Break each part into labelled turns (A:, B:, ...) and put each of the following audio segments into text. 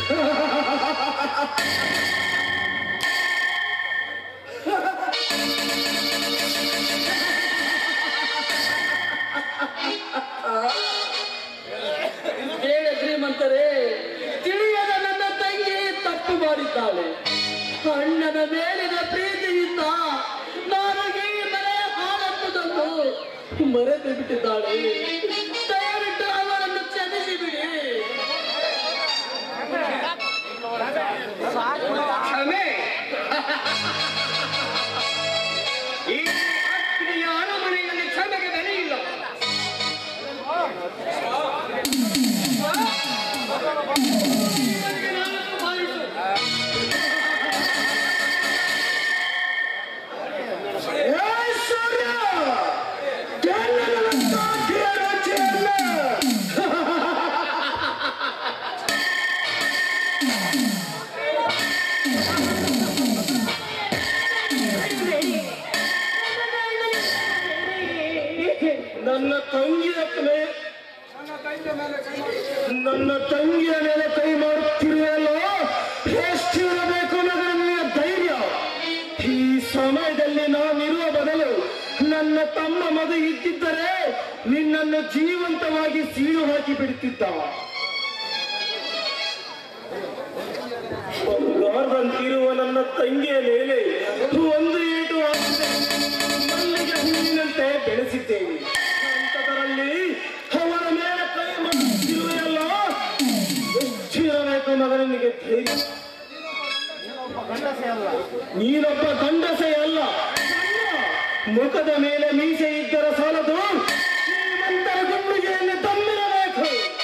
A: ಬೇಡ ಶ್ರೀಮಂತರೇ ತಿಳಿಯದ ನನ್ನ ತಂಗಿ ತಪ್ಪು ಮಾಡಿದ್ದಾಳೆ ಅಣ್ಣನ ಮೇಲಿನ ಪ್ರೀತಿಯಿಂದ ನಾನು ಈ ಮನೆ ಹಾಳಪ್ಪುದನ್ನು ಮರೆತು ಬಿಟ್ಟಿದ್ದಾಳೆ ದಯವಿಟ್ಟು ಅವಳನ್ನು ಕ್ಷಮಿಸಿ ಬಿಡಿ
B: ಕ್ಷಮೆ ಈ ಅಗ್ನಿಯ ಅರಮನೆಯಲ್ಲಿ ಕ್ಷಮೆಗೆ ಬೆಲೆ ಇಲ್ಲ ನನಗೆ ನಾಲ್ಕು ಬಾಯಿಸು.
C: ಏ ಸೂರ್ಯ ಕೆಲ್ಲಲಂತ ಕಿರಚಿಲ್ಲ. ನನ್ನ ತಂಗಿಯ ಮೇಲೆ ನನ್ನ ತಂಗಿಯ ಮೇಲೆ ಕೈ ಮಾಡುತ್ತಿರುವಲ್ಲೋ ಎಷ್ಟಿರಬೇಕು ನಗರ ಧೈರ್ಯ ಈ ಸಮಯದಲ್ಲಿ ನಾನಿರುವ ಬದಲು ನನ್ನ ತಮ್ಮ ಮದು ಇದ್ದಿದ್ದರೆ ನಿನ್ನನ್ನು ಜೀವಂತವಾಗಿ ಸೀಳು ಹಾಕಿ ಬಿಡುತ್ತಿದ್ದ ಬಂಗಾರದಂತಿರುವ ನನ್ನ ತಂಗಿಯ ಮೇಲೆ ಒಂದು ಏಟು ಹಾಕಿದೆ ಮಲ್ಲಿಗೆ ಹೂವಿನಂತೆ ಬೆಳೆಸಿದ್ದೇವೆ ಅಂಥದರಲ್ಲಿ ಅವರ ಮೇಲೆ ಕೈ ಮಾಡುತ್ತಿರುವೆಯಲ್ಲ ಎಷ್ಟಿರಬೇಕು ಮಗನಿಗೆ ಧೈರ್ಯ ನೀನೊಬ್ಬ ಗಂಡಸೆ ಅಲ್ಲ ಮುಖದ ಮೇಲೆ ಮೀಸೆ ಇದ್ದರ ಸಾಲದು ಶ್ರೀಮಂತರ ಗುಂಡಿಗೆಯಲ್ಲಿ ತಮ್ಮಿರಬೇಕು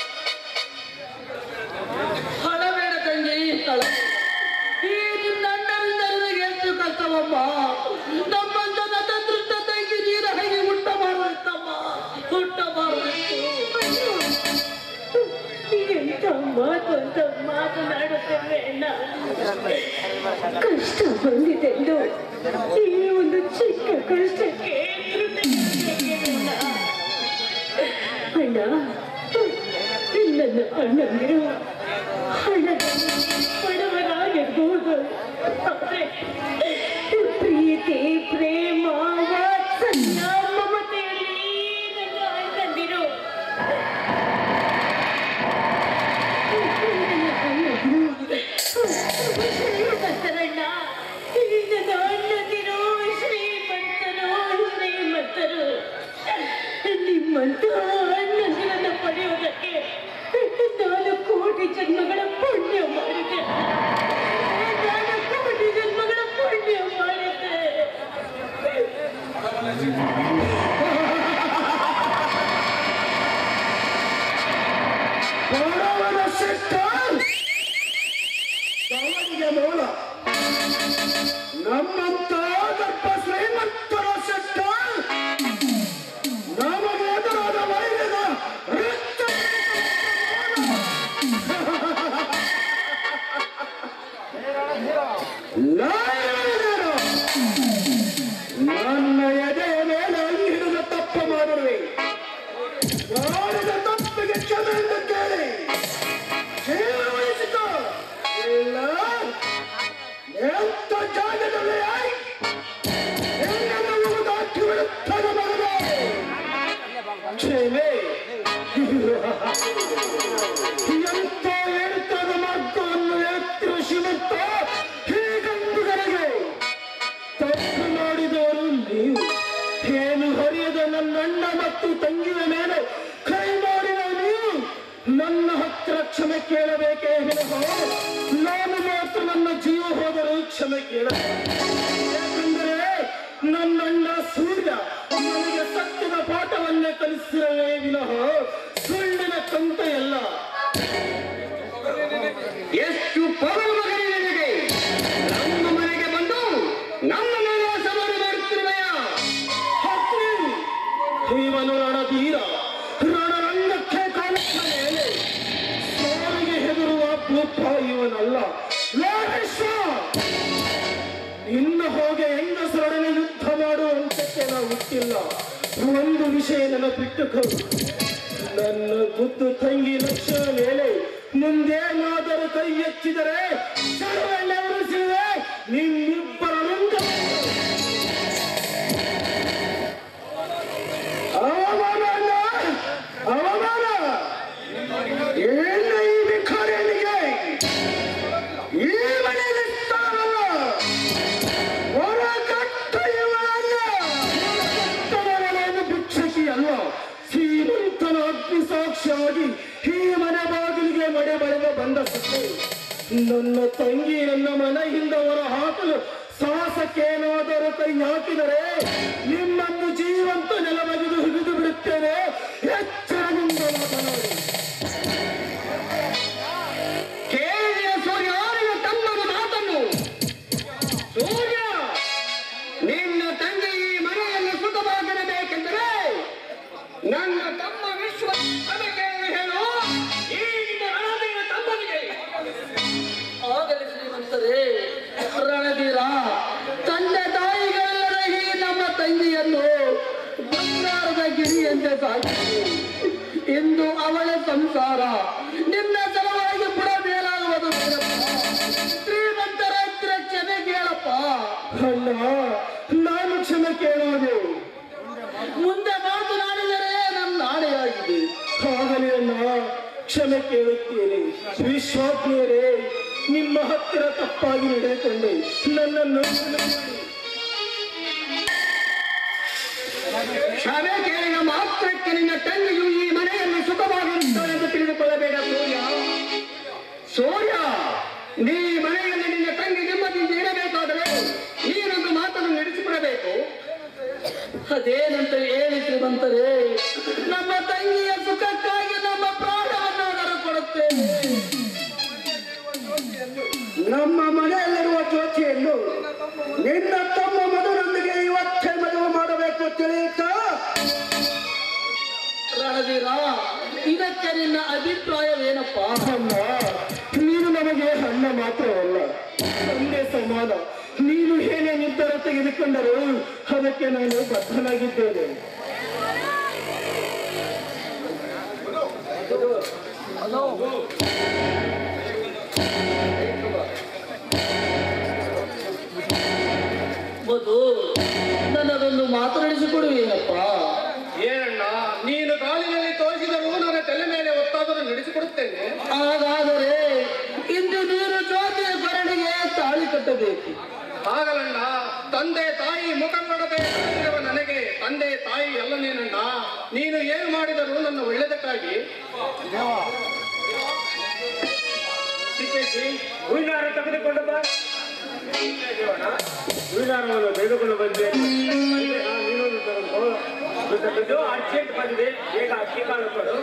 A: ಹಣಬೇಡ ತಂಗಿ ತಳ ಈ ನಿನ್ನ ಅಣ್ಣನಿಂದ ನಿನಗೆ ಎಷ್ಟು ಕಷ್ಟವಮ್ಮ ನಮ್ಮಂತ ನತದೃಷ್ಟ ತಂಗಿ ನೀರ ಹಾಗೆ ಹುಟ್ಟ ಮಾಡಬೇಕಮ್ಮ ಹುಟ್ಟ ಮಾಡಬೇಕು
D: ಎಂತ ಮಾತು ಅಂತ ಮಾತನಾಡುತ್ತೇವೆ ಅಣ್ಣ ಕಷ್ಟ ಬಂದಿದೆಂದು ಈ ಒಂದು ಚಿಕ್ಕ ಕಷ್ಟಕ್ಕೆ ಕೃತಜ್ಞತೆಯನ್ನ. ಅಣ್ಣ ನನ್ನ ಅಣ್ಣಂದಿರು ಹಣ ಬಡವರಾಗಿರ್ಬೋದು ಆದ್ರೆ ಪ್ರೀತಿ ಪ್ರೇಮ ವಾತ್ಸಲ್ಯ ಮಮತೆಯಲ್ಲಿ ನನ್ನ ಅಣ್ಣಂದಿರು ಶ್ರೀಮಂತರಣ್ಣ ನನ್ನ ಅಣ್ಣದಿರು ಶ್ರೀಮಂತರು ಶ್ರೀಮಂತರು ನಿಮ್ಮಂತ ಅಣ್ಣದಿರನ್ನ ಪಡೆಯುವುದಕ್ಕೆ ನಾನು ಕೋಟಿ ಜನ್ಮಗಳ ಪುಣ್ಯ ಮಾಡಿದೆ ನಾನು ಕೋಟಿ ಜನ್ಮಗಳ ಪುಣ್ಯ ಮಾಡಿದ್ದೆ
C: ಬಡವನ ಸಿಟ್ಟ ಬಡವನಿಗೆ ಮೂಲ ನಮ್ಮಂತ ದೊಡ್ಡ ಶ್ರೀಮಂತರ ಸಿಟ್ಟ ನಮಗೆ ಎದುರಾದ ವೈದ್ಯದ ರಕ್ತ ಲಾಯರು. ನನ್ನ ಎದೆಯ ಮೇಲೆ ಹಿಡಿದ ತಪ್ಪು ಮಾಡಿರುವೆ ಮಾಡಿದ ತಪ್ಪಿಗೆ ಕ್ಷಮೆ ಎಂದು ಕೇಳಿ ಜೀವ ವಹಿಸಿಕೋ ಇಲ್ಲ ಎಂತ ಜಾಗದಲ್ಲಿ ಹೆಂಗನ್ನು ದಾಟಿ ಬಿಡುತ್ತದೆ ಮಗನೇ ಕ್ಷಮೆ ಎಂತ ಹೇಳ್ತದ ಮಕ್ಕಳನ್ನು ಎತ್ತಿರುವ ಶ್ರೀಮಂತ ಹೀಗಂಬುಗಳಿಗೆ ತಪ್ಪು ಮಾಡಿದವರು ನೀವು ಏನು ಹರಿಯದ ನನ್ನಣ್ಣ ಮತ್ತು ತಂಗಿಯ ಮೇಲೆ ಕೈ ಮಾಡಿದ ನೀವು ನನ್ನ ಹತ್ತಿರ ಕ್ಷಮೆ ಕೇಳಬೇಕೇ ವಿನಃ ನಾನು ಮಾತ್ರ ನನ್ನ ಜೀವ ಹೋದರೂ ಕ್ಷಮೆ ಕೇಳ ಯಾಕಂದರೆ ನನ್ನಣ್ಣ ಸೂರ್ಯ ನನಗೆ ಸತ್ಯದ ಪಾಠವನ್ನೇ ಕಲಿಸಿರವೇ ವಿನಃ ಸುಳ್ಳಿನ ಕಂತೆಯಲ್ಲ
B: ಎಷ್ಟು ಪವನ್ ಮಗನೇ ನಿನಗೆ ನಮ್ಮ ಮನೆಗೆ ಬಂದು ನಮ್ಮ ಮೇಲೆ ಸವಾರಿ ಮಾಡುತ್ತಿರುವೆಯಾ
C: ಹತ್ರಿ ಇವನು ರಣಧೀರ ರಣರಂಗಕ್ಕೆ ಕಾಣಿಸ ಮೇಲೆ ಸಾವಿಗೆ ಹೆದರುವ ಭೂಪ ಇವನಲ್ಲ ಲೋಕೇಶ್ವ ಇನ್ನು ಹೋಗಿ ಹೆಂಗಸರೊಡನೆ ಯುದ್ಧ ಮಾಡುವಂತಕ್ಕೆ ನಾವು ಹುಟ್ಟಿಲ್ಲ ಒಂದು ವಿಷಯ ನೆನಪಿಟ್ಟುಕೋ ನನ್ನ ಮುದ್ದು ತಂಗಿ ಲಕ್ಷ ಮೇಲೆ ಮುಂದೇನಾದರೂ ಕೈ ಎಚ್ಚಿದರೆ ಸರ್ವಣ್ಣವರಿಸಿದೆ ನಿಮ್ಮಿಬ್ಬರ ಮುಂದೆ ಅವಮಾನ ಅಲ್ಲ, ಅವಮಾನ ಏನು ಈ ಭಿಕಾರಿಯನಿಗೆ ಈ ಮನೆಯಲ್ಲಿ ಸ್ಥಳವಲ್ಲ ಹೊರ ಕಟ್ಟ ಇವಳಲ್ಲ ಕಟ್ಟಡಗಳನ್ನು ಭಿಕ್ಷಕಿ ಅಲ್ಲ ಶ್ರೀಮಂತನ ಅಗ್ನಿ ಸಾಕ್ಷಿಯಾಗಿ ಈ ಮನೆ ಬಾಗಿಲಿಗೆ ಮಡೆ ಬಳೆದ ಬಂದ ಸುತ್ತು ನನ್ನ ತಂಗಿ ನನ್ನ ಮನೆಯಿಂದ ಹೊರ ಹಾಕಲು ಸಾಹಸಕ್ಕೇನಾದರೂ ಕೈ ಹಾಕಿದರೆ ನಿಮ್ಮನ್ನು ಜೀವಂತ ನೆಲಬಗೆದು ಹಿಡಿದು ಬಿಡುತ್ತೇನೆ ಎಚ್ಚರದಿಂದ ಮಾತನಾಡಿ
B: ಕೇಳಿದ ಸೂರ್ಯ ನಿನ್ನ ತಮ್ಮನ ಮಾತನ್ನು ಸೂರ್ಯ ನಿನ್ನ ತಂದೆ ಈ ಮನೆಯಲ್ಲಿ ಸುಖವಾಗಿರಬೇಕೆಂದರೆ ನನ್ನ ತಮ್ಮ ವಿಶ್ವ ತಮಗೆ ಹೇಳು ಈ ನಿನ್ನ ರಣಧೀರ ತಮ್ಮನಿಗೆ
A: ಆಗಲಿ ಶ್ರೀಮಂತರೇ ರಣಧೀರ ತಂದೆ ತಾಯಿಗಳೆಲ್ಲರ ಈ ನಮ್ಮ ತಂಗಿಯನ್ನು ಬಂಗಾರದ ಗಿರಿಯಂತೆ ಸಾಕಿತು ಇಂದು ಅವಳ ಸಂಸಾರ ನಿನ್ನ ಸಲುವಾಗಿ ಬಿಡಬೇಲಾಗುವುದು ಶ್ರೀಮಂತರ ಹತ್ರ ಕ್ಷಮೆ ಕೇಳಪ್ಪ
C: ಅಣ್ಣ ನಾನು ಕ್ಷಮೆ ಕೇಳೋದು
A: ಮುಂದೆ ಮಾತನಾಡಿದರೆ ನನ್ನ ನಾಳೆಯಾಗಿದೆ
C: ಆಗಲಿ ಅಣ್ಣ ಕ್ಷಮೆ ಕೇಳುತ್ತೇನೆ ವಿಶ್ವಾಜ್ಞರೇ ನಿಮ್ಮ ಹತ್ತಿರ ತಪ್ಪಾಗಿ ನಡೆದುಕೊಂಡೆ ನನ್ನನ್ನು
B: ಕ್ಷಮೆ ಕೇಳಿದ ಮಾತ್ರಕ್ಕೆ ನಿನ್ನ ತಂಗಿಯು ಈ ಮನೆಯಲ್ಲಿ ಸುಖವಾಗಿರುತ್ತಾಳೆ ಎಂದು ತಿಳಿದುಕೊಳ್ಳಬೇಡ ಸೂರ್ಯ ಸೂರ್ಯ ನೀ ಮನೆಯಲ್ಲಿ ನಿನ್ನ ತಂಗಿ ನೆಮ್ಮದಿಯಿಂದ ಇರಬೇಕಾದರೆ ನೀನೊಂದು ಮಾತನ್ನು ನಡೆಸಿಕೊಡಬೇಕು
A: ಅದೇನಂತ ಹೇಳಿ ಶ್ರೀಮಂತರೇ ನಮ್ಮ ತಂಗಿಯ ಸುಖಕ್ಕಾಗಿ ನಮ್ಮ ಪ್ರಾಣವನ್ನಾದರೂ ಕೊಡುತ್ತೇನೆ
C: ನಮ್ಮ ಮನೆಯಲ್ಲಿರುವ ಜ್ಯೋತಿಯನ್ನು ನಿನ್ನ ತಮ್ಮ ಮಗನೊಂದಿಗೆ ಇವತ್ತೇ ಮದುವೆ ಮಾಡಬೇಕು ತಿಳಿಯುತ್ತಾ
A: ರಣಧೀರ ಇದಕ್ಕೆ ನಿನ್ನ ಅಭಿಪ್ರಾಯವೇನಪ್ಪ
C: ಅಣ್ಣ ನೀನು ನಮಗೆ ಅಣ್ಣ ಮಾತ್ರವಲ್ಲ ತಂದೆ ಸಮಾನ ನೀನು ಏನೇ ನಿರ್ಧಾರ ತೆಗೆದುಕೊಂಡರೂ ಅದಕ್ಕೆ ನಾನು ಬದ್ಧನಾಗಿದ್ದೇನೆ
A: ಮಧು ನನ್ನದೊಂದು ಮಾತನಾಡಿಸಿಕೊಡುವೇನಪ್ಪ
B: ಏನಣ್ಣ ನೀನು ಕಾಲಿನಲ್ಲಿ ತೋರಿಸಿದರೂ ನನ್ನ ತಲೆ ಮೇಲೆ ಒತ್ತಾದರೂ ನಡೆಸಿಕೊಡುತ್ತೇನೆ
A: ಹಾಗಾದರೆ ಇಂದು ನೀನು ಜ್ಯೋತಿಯ ಕೊರಡಿಗೆ ತಾಳಿ ಕಟ್ಟಬೇಕು
B: ಹಾಗಲಣ್ಣ ತಂದೆ ತಾಯಿ ಮುಖ ನೋಡದೆ ಬೆಳೆದಿರುವ ನನಗೆ ತಂದೆ ತಾಯಿ ಎಲ್ಲ ನೀನಣ್ಣ ನೀನು ಏನು ಮಾಡಿದರೂ ನನ್ನ ಒಳ್ಳೆದಕ್ಕಾಗಿ
C: ಹೂವಿನಾರ ತೆಗೆದುಕೊಂಡು ಬಾ ಹೂವಿನಾರವನ್ನು ತೆಗೆದುಕೊಂಡು ಬಂದೆ ನೀನೊಂದು ತೆಗೆದುಕೋ ಅರ್ಜೆಂಟ್ ಬಂದಿದೆ ಬೇಗ ಅಕ್ಕಿ ಕಾಳು ಕೊಡು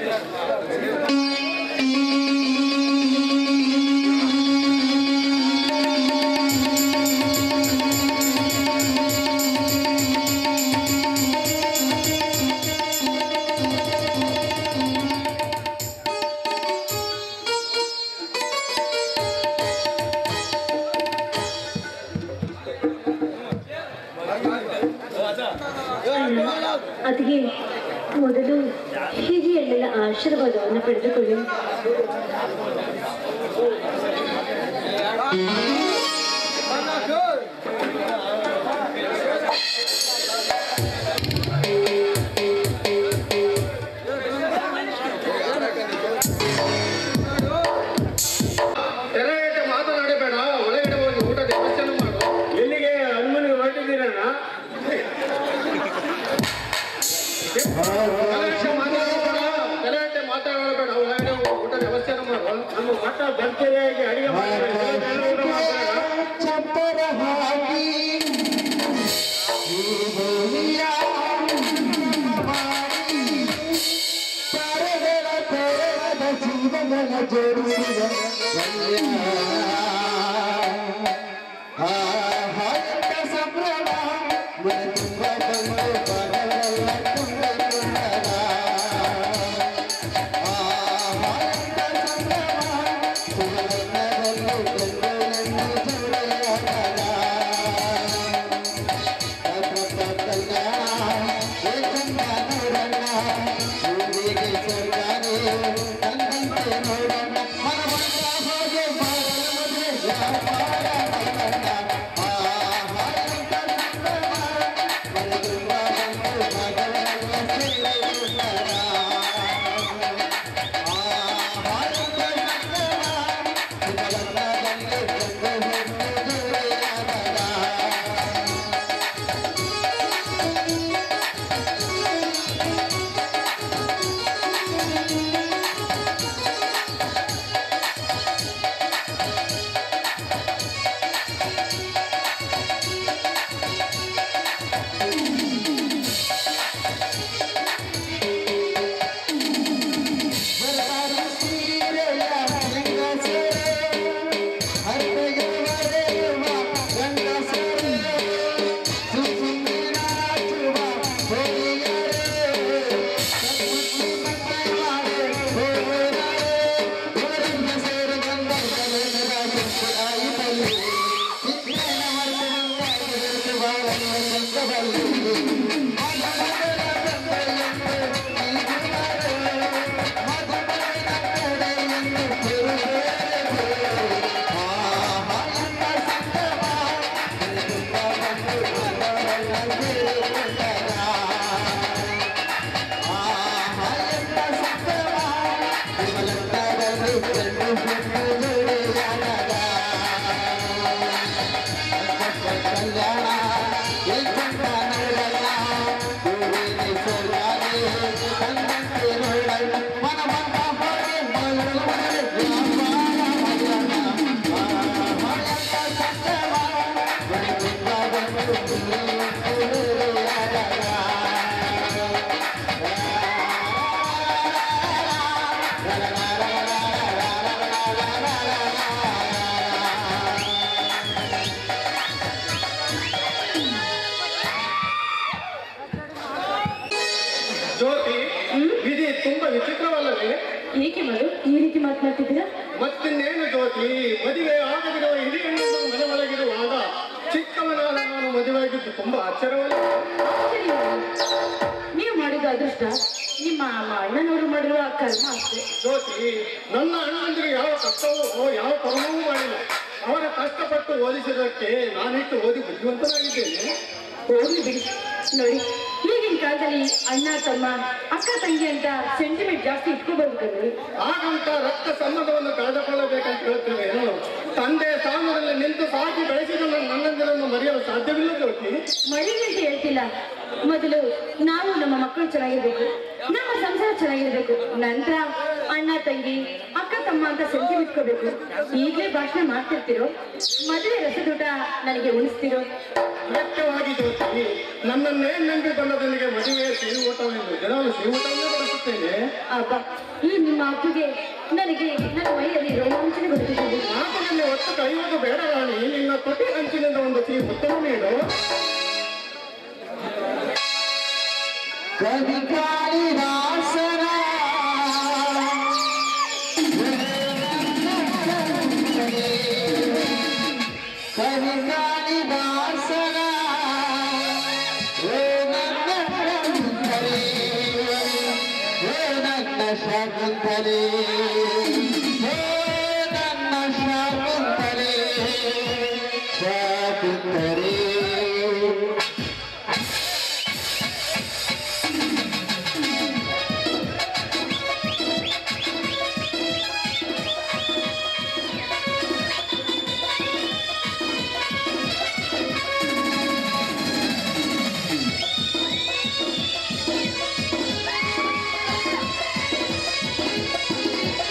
D: ಅದಕ್ಕೆ ಮೊದಲು ಹಿರಿಯಣ್ಣನ ಆಶೀರ್ವಾದವನ್ನು ಪಡೆದುಕೊಳ್ಳಿ
B: ತೆರೆಯಕ್ಕೆ ಮಾತನಾಡಬೇಡ ಒಳಗಡೆ ಹೋಗಿ ಊಟದ ವ್ಯವಸ್ಥೆಯನ್ನು ಮಾಡು
C: ಎಲ್ಲಿಗೆ ಹನುಮನಿಗೆ ಹೊರಟಿದ್ದೀರಣ್ಣ
B: ತೆರೆಯಕ್ಕೆ ಮಾತಾಡಬೇಡ ತೆರೆಯಕ್ಕೆ ಮಾತಾಡಬೇಡ ಒಳಗಡೆ ಹೋಗಿ ಊಟದ ವ್ಯವಸ್ಥೆಯನ್ನು ಮಾಡು
C: ನಮ್ಮ ಮಠ ಭರ್ಜರಿಯಾಗಿ ಅಡಿಗೆ ಮಾಡ್ತಾರೆ ಊಟ ಮಾಡ್ತಾರಣ್ಣ
E: ನೋಡೋಣ
C: ಜ್ಯೋತಿ ವಿಧಿ ತುಂಬಾ ವಿಚಿತ್ರವಲ್ಲವೇ
D: ಏಕೆ ಮರು ಈ ರೀತಿ ಮಾತನಾಡ್ತಿದ್ದೀರಾ
C: ಮತ್ತಿನ್ನೇನು ಜ್ಯೋತಿ ಮದುವೆ ಆಗದಿರುವ ಹಿರಿಯ ಹೆಣ್ಣನ್ನು ಮನೆ ಒಳಗಿರುವಾಗ ಚಿಕ್ಕವನಾದ ನಾನು ಮದುವೆಯಾಗಿದ್ದು ತುಂಬಾ ಆಶ್ಚರ್ಯವಲ್ಲ
D: ಆಶ್ಚರ್ಯ. ನೀವು ಮಾಡಿದ ಅದೃಷ್ಟ ನಿಮ್ಮ ಅಣ್ಣನವರು ಮಾಡಿರುವ ಕರ್ಮ ಅಷ್ಟೇ
C: ಜ್ಯೋತಿ ನನ್ನ ಅಣ್ಣಂದಿರು ಯಾವ ಕಷ್ಟವೂ ಯಾವ ಕರ್ಮವೂ ಮಾಡಿಲ್ಲ ಅವರ ಕಷ್ಟಪಟ್ಟು ಓದಿಸಿದಕ್ಕೆ ನಾನಿಟ್ಟು ಓದಿ ಬುದ್ಧಿವಂತನಾಗಿದ್ದೇನೆ
D: ಹೋಗ್ಲಿ ಬಿಡಿ ನೋಡಿ ಈಗಿನ ಕಾಲದಲ್ಲಿ ಅಣ್ಣ ತಮ್ಮ ಅಕ್ಕ ತಂಗಿ ಅಂತ ಸೆಂಟಿಮೆಂಟ್ ಜಾಸ್ತಿ ಇಟ್ಕೋಬಾರ್ದು ಕಣ್ರಿ
C: ಹಾಗಂತ ರಕ್ತ ಸಂಬಂಧವನ್ನು ಕಳೆದುಕೊಳ್ಳಬೇಕಂತ ಹೇಳ್ತೇವೆ ಏನು ತಂದೆ ಸ್ಥಾನದಲ್ಲಿ ನಿಂತು ಸಾಕಿ ಬೆಳೆಸಿದ ನನ್ನ ನನ್ನಂದಿರನ್ನು ಮರೆಯಲು ಸಾಧ್ಯವಿಲ್ಲ ಜ್ಯೋತಿ
D: ಮರೀಲಿ ಅಂತ ಹೇಳ್ತಿಲ್ಲ ಮೊದಲು ನಾವು ನಮ್ಮ ಮಕ್ಕಳು ಚೆನ್ನಾಗಿರ್ಬೇಕು ನಮ್ಮ ಸಂಸಾರ ಚೆನ್ನಾಗಿರ್ಬೇಕು ನಂತರ ಅಣ್ಣ ತಂಗಿ ಅಕ್ಕ ತಮ್ಮ ಅಂತ ಸೆಂಟಿ ಬಿಟ್ಕೋಬೇಕು ಈಗಲೇ ಭಾಷಣ ಮಾಡ್ತಿರ್ತಿರೋ ಮದುವೆ ರಸದೂಟ ನನಗೆ ಉಣಿಸ್ತಿರೋ
C: ಮುಖ್ಯವಾಗಿ ಜ್ಯೋತಿ ನನ್ನನ್ನೇ ನಂಬಿ ಬಂದದನಿಗೆ ಮದುವೆ ಸಿಹಿ ಊಟವೆಂದು ದಿನಾಲು ಸಿಹಿ ಊಟವನ್ನೇ ಬಡಿಸುತ್ತೇನೆ
D: ಅಬ್ಬ ಈ ನಿಮ್ಮ ಅಪ್ಪಗೆ ನನಗೆ ನನ್ನ ಮೈಯಲ್ಲಿ ರೋಮಾಂಚನ ಬರುತ್ತಿದೆ
C: ಮಾತಿನಲ್ಲಿ ಒತ್ತು ಕೈಯುವುದು ಬೇಡ ರಾಣಿ ನಿನ್ನ ತುಟಿ ಹಂಚಿನಿಂದ ಒಂದು ಸಿಹಿ ಉತ್ತಮ ನೀಡು
E: ಶಾಕುಂತಲೆ ನನ್ನ ಶಾಕುಂತಲೆ ಶಾಕುಂತಲೆ
C: ಜ್ಯೋತಿ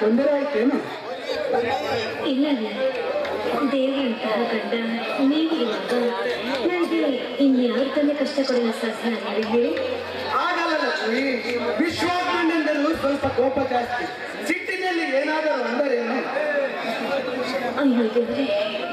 C: ತೊಂದರೆ ಆಯ್ತೇನು
D: ಇಲ್ಲ ದೇವರಂತಹ ಗಂಡ ನೀವಿರುವಾಗ ನನಗೆ ಇನ್ಯಾವ ತಾನೇ ಕಷ್ಟ ಕೊಡಲು ಸಾಧ್ಯ ನನಗೆ ಹೇಳಿ
C: ಆಗಲ್ಲ ಲಕ್ಷ್ಮಿ ವಿಶ್ವಾತ್ಮನೆಂದರೂ ಸ್ವಲ್ಪ ಕೋಪ ಜಾಸ್ತಿ ಸಿಟ್ಟಿನಲ್ಲಿ ಏನಾದರೂ ಅಂದರೇನು
D: ಅಯ್ಯೋ ದೇವರೇ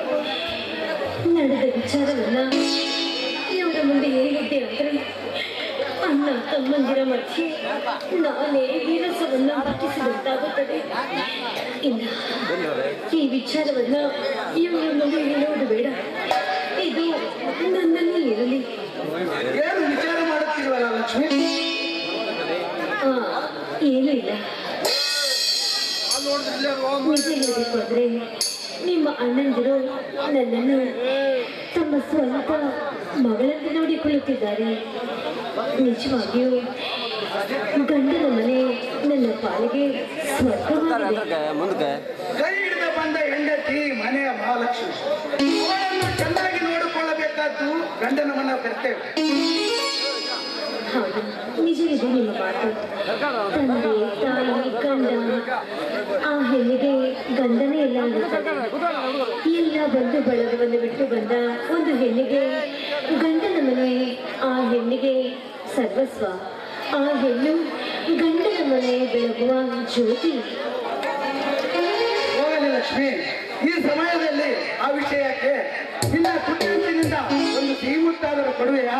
D: ನಡೆದ ವಿಚಾರವನ್ನ ಇವರ ಮುಂದೆ ಹೇಳಿದ್ದೆ ಅಂದ್ರೆ ಅಣ್ಣ ತಮ್ಮಂದಿರ ಮಧ್ಯೆ ನಾನೇ ವೀರಸವನ್ನ ಹುಟ್ಟಿಸಿದಂತಾಗುತ್ತದೆ ಇಲ್ಲ ಈ ವಿಚಾರವನ್ನ ಇವರ ಮುಂದೆ ಹೇಳುವುದು ಬೇಡ ಇದು ನನ್ನಲ್ಲಿ ಇರಲಿ
C: ಏನು ವಿಚಾರ ಮಾಡುತ್ತಿರುವಲ್ಲ ಲಕ್ಷ್ಮಿ
D: ಆ, ಏನೂ ಇಲ್ಲ ನಿಜ ಹೇಳಬೇಕು ಅಂದ್ರೆ ನಿಮ್ಮ ಅಣ್ಣಂದಿರು ನನ್ನನ್ನು ತಮ್ಮ ಸ್ವಂತ ಮಗಳಂತೆ ನೋಡಿಕೊಳ್ಳುತ್ತಿದ್ದಾರೆ ನಿಜವಾಗಿಯೂ ಗಂಡನ ಮನೆ ನನ್ನ ಪಾಲಿಗೆ ಸ್ವರ್ಗವಾಗಿದೆ
C: ಕೈ ಹಿಡಿದು ಬಂದ ಹೆಂಡತಿ ಮನೆಯ ಮಹಾಲಕ್ಷ್ಮಿ ಅವಳನ್ನು ಚೆನ್ನಾಗಿ ನೋಡಿಕೊಳ್ಳಬೇಕಾದ್ದು ಗಂಡನ ಮನ ಕರ್ತೇವೆ
D: ಹೌದು ನಿಜವಿದೆ ನಿಮ್ಮ ಮಾತು ತಂದೆ ತಾಯಿ ಗಂಡ ಆ ಹೆಣ್ಣಿಗೆ ಗಂಡನೇ ಎಲ್ಲ ಆಗುತ್ತದೆ ಎಲ್ಲ ಬಂಧು ಬಳಗವನ್ನು ಬಿಟ್ಟು ಬಂದ ಒಂದು ಹೆಣ್ಣಿಗೆ ಗಂಡನ ಮನೆ ಆ ಹೆಣ್ಣಿಗೆ ಸರ್ವಸ್ವ ಆ ಹೆಣ್ಣು ಗಂಡನ ಮನೆ ಬೆಳಗುವ ಜ್ಯೋತಿ
C: ಹೋಗಲಿ ಲಕ್ಷ್ಮಿ ಈ ಸಮಯದಲ್ಲಿ ಆ ವಿಷಯಕ್ಕೆ ನಿನ್ನ ಕುಟುಂಬದಿಂದ ಒಂದು ಸಿಹಿ ಮುತ್ತಾದರೂ ಕೊಡುವೆಯಾ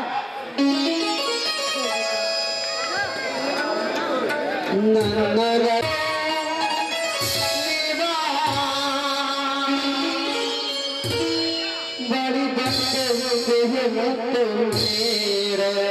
E: ಬಡಿ ಬಂದು ಮತ್ತು